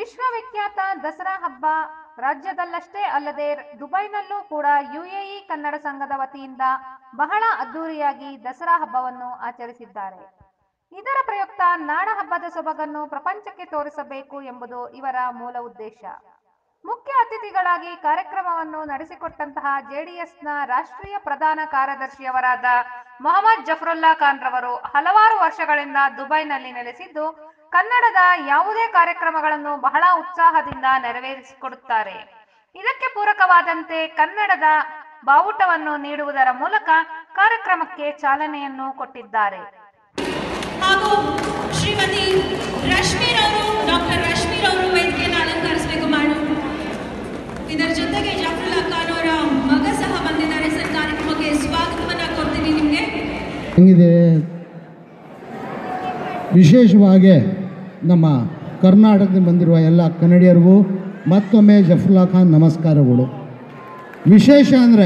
ವಿಶ್ವವಿಖ್ಯಾತ ದಸರಾ ಹಬ್ಬ ರಾಜ್ಯದಲ್ಲಷ್ಟೇ ಅಲ್ಲದೆ ದುಬೈನಲ್ಲೂ ಕೂಡ ಯುಎಇ ಕನ್ನಡ ಸಂಘದ ವತಿಯಿಂದ ಬಹಳ ಅದ್ದೂರಿಯಾಗಿ ದಸರಾ ಹಬ್ಬವನ್ನು ಆಚರಿಸಿದ್ದಾರೆ ಇದರ ಪ್ರಯುಕ್ತ ನಾಡ ಹಬ್ಬದ ಸೊಬಗನ್ನು ಪ್ರಪಂಚಕ್ಕೆ ತೋರಿಸಬೇಕು ಎಂಬುದು ಇವರ ಮೂಲ ಉದ್ದೇಶ ಮುಖ್ಯ ಅತಿಥಿಗಳಾಗಿ ಕಾರ್ಯಕ್ರಮವನ್ನು ನಡೆಸಿಕೊಟ್ಟಂತಹ ಜೆಡಿಎಸ್ನ ರಾಷ್ಟ್ರೀಯ ಪ್ರಧಾನ ಕಾರ್ಯದರ್ಶಿಯವರಾದ ಮೊಹಮ್ಮದ್ ಜಫರುಲ್ಲಾ ಖಾನ್ ರವರು ಹಲವಾರು ವರ್ಷಗಳಿಂದ ದುಬೈನಲ್ಲಿ ನೆಲೆಸಿದ್ದು ಕನ್ನಡದ ಯಾವುದೇ ಕಾರ್ಯಕ್ರಮಗಳನ್ನು ಬಹಳ ಉತ್ಸಾಹದಿಂದ ನೆರವೇರಿಸಿಕೊಡುತ್ತಾರೆ ಇದಕ್ಕೆ ಪೂರಕವಾದಂತೆ ಕನ್ನಡದ ಬಾವುಟವನ್ನು ನೀಡುವುದರ ಮೂಲಕ ಕಾರ್ಯಕ್ರಮಕ್ಕೆ ಚಾಲನೆಯನ್ನು ಕೊಟ್ಟಿದ್ದಾರೆ ಹಾಗೂ ಶ್ರೀಮತಿ ರಶ್ಮೀರ್ ಅವರು ಡಾಕ್ಟರ್ ರಶ್ಮೀರ್ ಅವರು ವೇದಿಕೆಯನ್ನು ಅಲಂಕರಿಸಬೇಕು ಮಾಡು ಇದರ ಜೊತೆಗೆ ಜಾಫರುಲ್ಲಾ ಖಾನ್ ಅವರ ಮಗ ಸಹ ಬಂದಿದ್ದಾರೆ ಸರ್ ಕಾರ್ಯಕ್ರಮಕ್ಕೆ ಸ್ವಾಗತವನ್ನ ಕೊಡ್ತೀನಿ ನಿಮಗೆ ಹೆಂಗಿದೆ ವಿಶೇಷವಾಗಿ ನಮ್ಮ ಕರ್ನಾಟಕದಿಂದ ಬಂದಿರುವ ಎಲ್ಲ ಕನ್ನಡಿಗರಿಗೂ ಮತ್ತೊಮ್ಮೆ ಜಫರ್ಲಾ ಖಾನ್ ನಮಸ್ಕಾರಗಳು ವಿಶೇಷ ಅಂದರೆ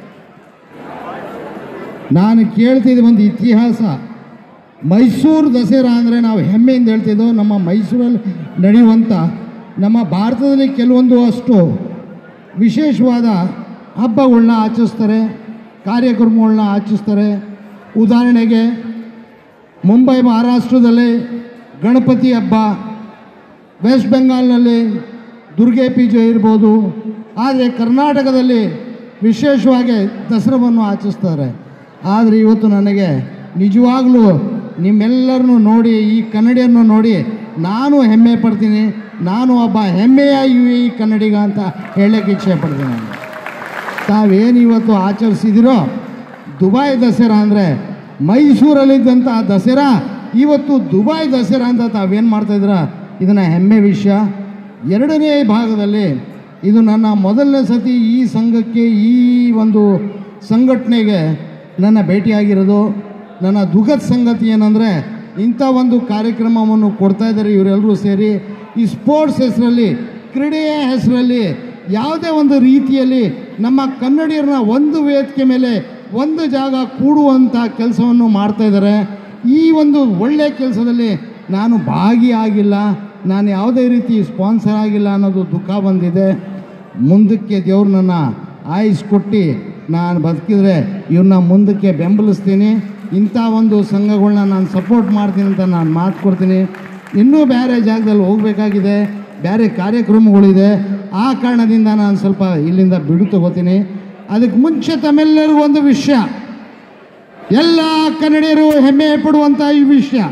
ನಾನು ಕೇಳ್ತಿದ್ದ ಒಂದು ಇತಿಹಾಸ ಮೈಸೂರು ದಸರಾ ಅಂದರೆ ನಾವು ಹೆಮ್ಮೆಯಿಂದ ಹೇಳ್ತಿದ್ದೋ ನಮ್ಮ ಮೈಸೂರಲ್ಲಿ ನಡೆಯುವಂಥ ನಮ್ಮ ಭಾರತದಲ್ಲಿ ಕೆಲವೊಂದು ಅಷ್ಟು ವಿಶೇಷವಾದ ಹಬ್ಬಗಳನ್ನ ಆಚರಿಸ್ತಾರೆ ಕಾರ್ಯಕ್ರಮಗಳನ್ನ ಆಚರಿಸ್ತಾರೆ ಉದಾಹರಣೆಗೆ ಮುಂಬೈ ಮಹಾರಾಷ್ಟ್ರದಲ್ಲಿ ಗಣಪತಿ ಹಬ್ಬ ವೆಸ್ಟ್ ಬೆಂಗಾಲ್ನಲ್ಲಿ ದುರ್ಗೆ ಪೂಜೆ ಇರ್ಬೋದು ಆದರೆ ಕರ್ನಾಟಕದಲ್ಲಿ ವಿಶೇಷವಾಗಿ ದಸರಾವನ್ನು ಆಚರಿಸ್ತಾರೆ ಆದರೆ ಇವತ್ತು ನನಗೆ ನಿಜವಾಗ್ಲೂ ನಿಮ್ಮೆಲ್ಲರನ್ನು ನೋಡಿ ಈ ಕನ್ನಡಿಯನ್ನು ನೋಡಿ ನಾನು ಹೆಮ್ಮೆ ಪಡ್ತೀನಿ ನಾನು ಒಬ್ಬ ಹೆಮ್ಮೆಯ ಯು ಎ ಕನ್ನಡಿಗ ಅಂತ ಹೇಳೋಕ್ಕೆ ಇಚ್ಛೆ ಪಡ್ತೀನಿ ನಾನು ತಾವೇನು ಇವತ್ತು ಆಚರಿಸಿದಿರೋ ದುಬೈ ದಸರಾ ಅಂದರೆ ಮೈಸೂರಲ್ಲಿದ್ದಂಥ ದಸರಾ ಇವತ್ತು ದುಬೈ ದಸರಾ ಅಂತ ತಾವೇನು ಮಾಡ್ತಾಯಿದ್ದೀರ ಇದನ್ನು ಹೆಮ್ಮೆ ವಿಷಯ ಎರಡನೇ ಭಾಗದಲ್ಲಿ ಇದು ನನ್ನ ಮೊದಲನೇ ಸತಿ ಈ ಸಂಘಕ್ಕೆ ಈ ಒಂದು ಸಂಘಟನೆಗೆ ನನ್ನ ಭೇಟಿಯಾಗಿರೋದು ನನ್ನ ದುಃಖದ ಸಂಗತಿ ಏನಂದರೆ ಇಂಥ ಒಂದು ಕಾರ್ಯಕ್ರಮವನ್ನು ಕೊಡ್ತಾ ಇದ್ದಾರೆ ಇವರೆಲ್ಲರೂ ಸೇರಿ ಈ ಸ್ಪೋರ್ಟ್ಸ್ ಹೆಸರಲ್ಲಿ ಕ್ರೀಡೆಯ ಹೆಸರಲ್ಲಿ ಯಾವುದೇ ಒಂದು ರೀತಿಯಲ್ಲಿ ನಮ್ಮ ಕನ್ನಡಿಗರನ್ನ ಒಂದು ವೇದಿಕೆ ಮೇಲೆ ಒಂದು ಜಾಗ ಕೂಡುವಂಥ ಕೆಲಸವನ್ನು ಮಾಡ್ತಾ ಇದ್ದಾರೆ ಈ ಒಂದು ಒಳ್ಳೆಯ ಕೆಲಸದಲ್ಲಿ ನಾನು ಭಾಗಿಯಾಗಿಲ್ಲ ನಾನು ಯಾವುದೇ ರೀತಿ ಸ್ಪಾನ್ಸರ್ ಆಗಿಲ್ಲ ಅನ್ನೋದು ದುಃಖ ಬಂದಿದೆ ಮುಂದಕ್ಕೆ ದೇವ್ರು ನನ್ನ ಆಯುಸ್ ಕೊಟ್ಟು ನಾನು ಬದುಕಿದ್ರೆ ಇವ್ರನ್ನ ಮುಂದಕ್ಕೆ ಬೆಂಬಲಿಸ್ತೀನಿ ಇಂಥ ಒಂದು ಸಂಘಗಳನ್ನ ನಾನು ಸಪೋರ್ಟ್ ಮಾಡ್ತೀನಿ ಅಂತ ನಾನು ಮಾತು ಕೊಡ್ತೀನಿ ಇನ್ನೂ ಬೇರೆ ಜಾಗದಲ್ಲಿ ಹೋಗಬೇಕಾಗಿದೆ ಬೇರೆ ಕಾರ್ಯಕ್ರಮಗಳಿದೆ ಆ ಕಾರಣದಿಂದ ನಾನು ಸ್ವಲ್ಪ ಇಲ್ಲಿಂದ ಬಿಡು ತಗೋತೀನಿ ಅದಕ್ಕೆ ಮುಂಚೆ ತಮ್ಮೆಲ್ಲರಿಗೂ ಒಂದು ವಿಷಯ ಎಲ್ಲ ಕನ್ನಡಿಗರು ಹೆಮ್ಮೆ ಪಡುವಂಥ ಈ ವಿಷಯ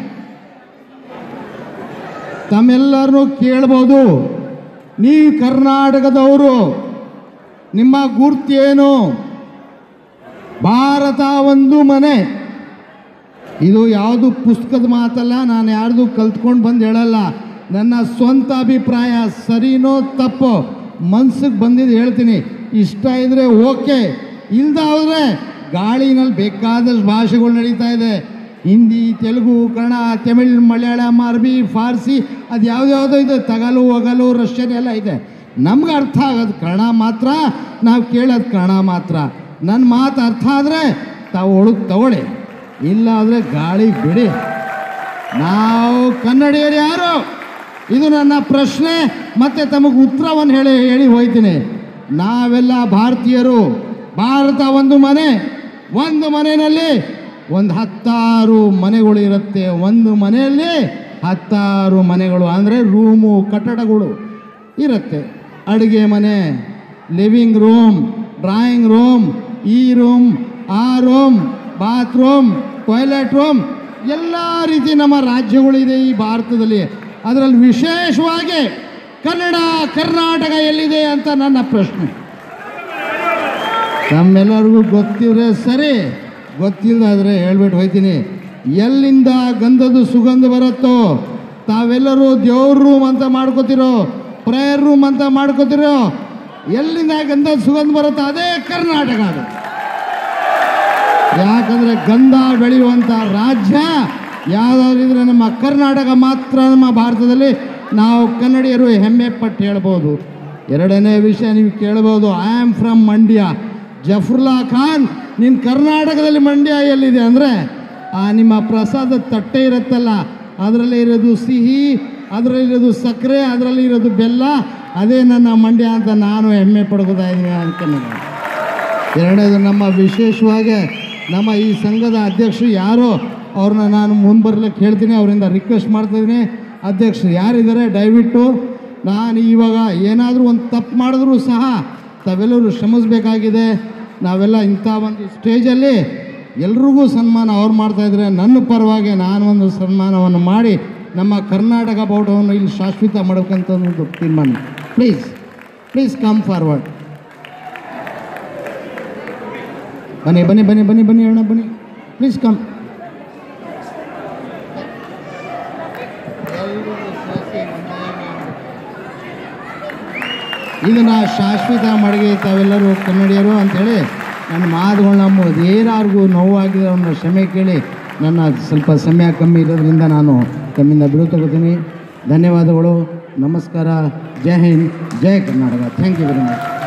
ತಮ್ಮೆಲ್ಲರನ್ನು ಕೇಳ್ಬೋದು ನೀವು ಕರ್ನಾಟಕದವರು ನಿಮ್ಮ ಗುರ್ತೇನು ಭಾರತ ಒಂದು ಮನೆ ಇದು ಯಾವುದು ಪುಸ್ತಕದ ಮಾತಲ್ಲ ನಾನು ಯಾರ್ದು ಕಲ್ತ್ಕೊಂಡು ಬಂದು ಹೇಳಲ್ಲ ನನ್ನ ಸ್ವಂತ ಅಭಿಪ್ರಾಯ ಸರಿನೋ ತಪ್ಪೋ ಮನ್ಸಿಗೆ ಬಂದಿದ್ದು ಹೇಳ್ತೀನಿ ಇಷ್ಟ ಇದ್ದರೆ ಓಕೆ ಇಲ್ದ ಹೋದರೆ ಗಾಳಿನಲ್ಲಿ ಬೇಕಾದಷ್ಟು ಭಾಷೆಗಳು ನಡೀತಾ ಇದೆ ಹಿಂದಿ ತೆಲುಗು ಕನ್ನಡ ತಮಿಳ್ ಮಲಯಾಳಂ ಅರಬಿ ಫಾರ್ಸಿ ಅದು ಯಾವುದ್ಯಾವುದೋ ಇದೆ ತಗಲು ಒಗಲು ರಷ್ಯನ್ ಎಲ್ಲ ಇದೆ ನಮ್ಗೆ ಅರ್ಥ ಆಗೋದು ಕನ್ನಡ ಮಾತ್ರ ನಾವು ಕೇಳೋದು ಕನ್ನಡ ಮಾತ್ರ ನನ್ನ ಮಾತು ಅರ್ಥ ಆದರೆ ತಾವು ಒಳಗೆ ತಗೊಳ್ಳಿ ಇಲ್ಲ ಆದರೆ ಗಾಳಿ ಬಿಡಿ ನಾವು ಕನ್ನಡಿಗರು ಯಾರು ಇದು ನನ್ನ ಪ್ರಶ್ನೆ ಮತ್ತೆ ತಮಗೆ ಉತ್ತರವನ್ನು ಹೇಳಿ ಹೇಳಿ ಹೋಯ್ತೀನಿ ನಾವೆಲ್ಲ ಭಾರತೀಯರು ಭಾರತ ಒಂದು ಮನೆ ಒಂದು ಮನೆಯಲ್ಲಿ ಒಂದು ಹತ್ತಾರು ಮನೆಗಳು ಇರುತ್ತೆ ಒಂದು ಮನೆಯಲ್ಲಿ ಹತ್ತಾರು ಮನೆಗಳು ಅಂದರೆ ರೂಮು ಕಟ್ಟಡಗಳು ಇರುತ್ತೆ ಅಡುಗೆ ಮನೆ ಲಿವಿಂಗ್ ರೂಮ್ ಡ್ರಾಯಿಂಗ್ ರೂಮ್ ಈ ರೂಮ್ ಆ ರೂಮ್ ಬಾತ್ರೂಮ್ ಟಾಯ್ಲೆಟ್ ರೂಮ್ ಎಲ್ಲ ರೀತಿ ನಮ್ಮ ರಾಜ್ಯಗಳಿದೆ ಈ ಭಾರತದಲ್ಲಿ ಅದರಲ್ಲಿ ವಿಶೇಷವಾಗಿ ಕನ್ನಡ ಕರ್ನಾಟಕ ಎಲ್ಲಿದೆ ಅಂತ ನನ್ನ ಪ್ರಶ್ನೆ ನಮ್ಮೆಲ್ಲರಿಗೂ ಗೊತ್ತಿದ್ರೆ ಸರಿ ಗೊತ್ತಿಲ್ಲದಾದ್ರೆ ಹೇಳ್ಬಿಟ್ಟು ಹೋಯ್ತೀನಿ ಎಲ್ಲಿಂದ ಗಂಧದ ಸುಗಂಧ ಬರುತ್ತೋ ತಾವೆಲ್ಲರೂ ದೇವ್ರ ರೂಮ್ ಅಂತ ಮಾಡ್ಕೋತಿರೋ ಪ್ರೇಯರ್ ರೂಮ್ ಅಂತ ಮಾಡ್ಕೋತಿರೋ ಎಲ್ಲಿಂದ ಗಂಧದ ಸುಗಂಧ ಬರುತ್ತೋ ಅದೇ ಕರ್ನಾಟಕ ಅದು ಯಾಕಂದರೆ ಗಂಧ ಬೆಳೆಯುವಂಥ ರಾಜ್ಯ ಯಾವುದಾದ್ರು ಇದ್ರೆ ನಮ್ಮ ಕರ್ನಾಟಕ ಮಾತ್ರ ನಮ್ಮ ಭಾರತದಲ್ಲಿ ನಾವು ಕನ್ನಡಿಗರು ಹೆಮ್ಮೆ ಪಟ್ಟು ಹೇಳ್ಬೋದು ಎರಡನೇ ವಿಷಯ ನೀವು ಕೇಳ್ಬೋದು I am from Mandya Jafarulla Khan ನೀನು ಕರ್ನಾಟಕದಲ್ಲಿ ಮಂಡ್ಯ ಎಲ್ಲಿದೆ ಅಂದರೆ ಆ ನಿಮ್ಮ ಪ್ರಸಾದ ತಟ್ಟೆ ಇರುತ್ತಲ್ಲ ಅದರಲ್ಲಿ ಇರೋದು ಸಿಹಿ ಅದರಲ್ಲಿರೋದು ಸಕ್ಕರೆ ಅದರಲ್ಲಿ ಇರೋದು ಬೆಲ್ಲ ಅದೇ ನನ್ನ ಮಂಡ್ಯ ಅಂತ ನಾನು ಹೆಮ್ಮೆ ಪಡ್ಕೋತಾ ಇದ್ದೀನಿ ಅನ್ಕೊಂಡಿದ್ದೀನಿ ಎರಡನೇದು ನಮ್ಮ ವಿಶೇಷವಾಗಿ ನಮ್ಮ ಈ ಸಂಘದ ಅಧ್ಯಕ್ಷರು ಯಾರೋ ಅವ್ರನ್ನ ನಾನು ಮುಂಬರ್ಲಿಕ್ಕೆ ಹೇಳ್ತೀನಿ ಅವರಿಂದ ರಿಕ್ವೆಸ್ಟ್ ಮಾಡ್ತಾಯಿದ್ದೀನಿ ಅಧ್ಯಕ್ಷರು ಯಾರಿದ್ದಾರೆ ದಯವಿಟ್ಟು ನಾನು ಇವಾಗ ಏನಾದರೂ ಒಂದು ತಪ್ಪು ಮಾಡಿದ್ರೂ ಸಹ ತಾವೆಲ್ಲರೂ ಶ್ರಮಿಸಬೇಕಾಗಿದೆ ನಾವೆಲ್ಲ ಇಂಥ ಒಂದು ಸ್ಟೇಜಲ್ಲಿ ಎಲ್ರಿಗೂ ಸನ್ಮಾನ ಅವ್ರು ಮಾಡ್ತಾಯಿದ್ರೆ ನನ್ನ ಪರವಾಗಿ ನಾನು ಒಂದು ಸನ್ಮಾನವನ್ನು ಮಾಡಿ ನಮ್ಮ ಕರ್ನಾಟಕ ಬಾವುಟವನ್ನು ಇಲ್ಲಿ ಶಾಶ್ವತ ಮಾಡ್ಬೇಕಂತ ಒಂದು ತೀರ್ಮಾನ ಪ್ಲೀಸ್ ಪ್ಲೀಸ್ ಕಮ್ ಫಾರ್ವರ್ಡ್ ಬನ್ನಿ ಬನ್ನಿ ಬನ್ನಿ ಬನ್ನಿ ಬನ್ನಿ ಅಣ್ಣ ಬನ್ನಿ ಪ್ಲೀಸ್ ಕಮ್ ಇದನ್ನು ಶಾಶ್ವತ ಮಡಿಗೆ ತಾವೆಲ್ಲರೂ ಕನ್ನಡಿಗರು ಅಂಥೇಳಿ ನನ್ನ ಮಾತುಗಳನ್ನ ಏನಾರಿಗೂ ನೋವಾಗಿರೋ ಅವ್ರನ್ನ ಕ್ಷಮೆ ಕೇಳಿ ನನ್ನ ಸ್ವಲ್ಪ ಸಮಯ ಕಮ್ಮಿ ಇರೋದ್ರಿಂದ ನಾನು ತಮ್ಮಿಂದ ಬಿಡು ತಗೋತೀನಿ ಧನ್ಯವಾದಗಳು ನಮಸ್ಕಾರ Jai Hind Jai Karnataka thank you very much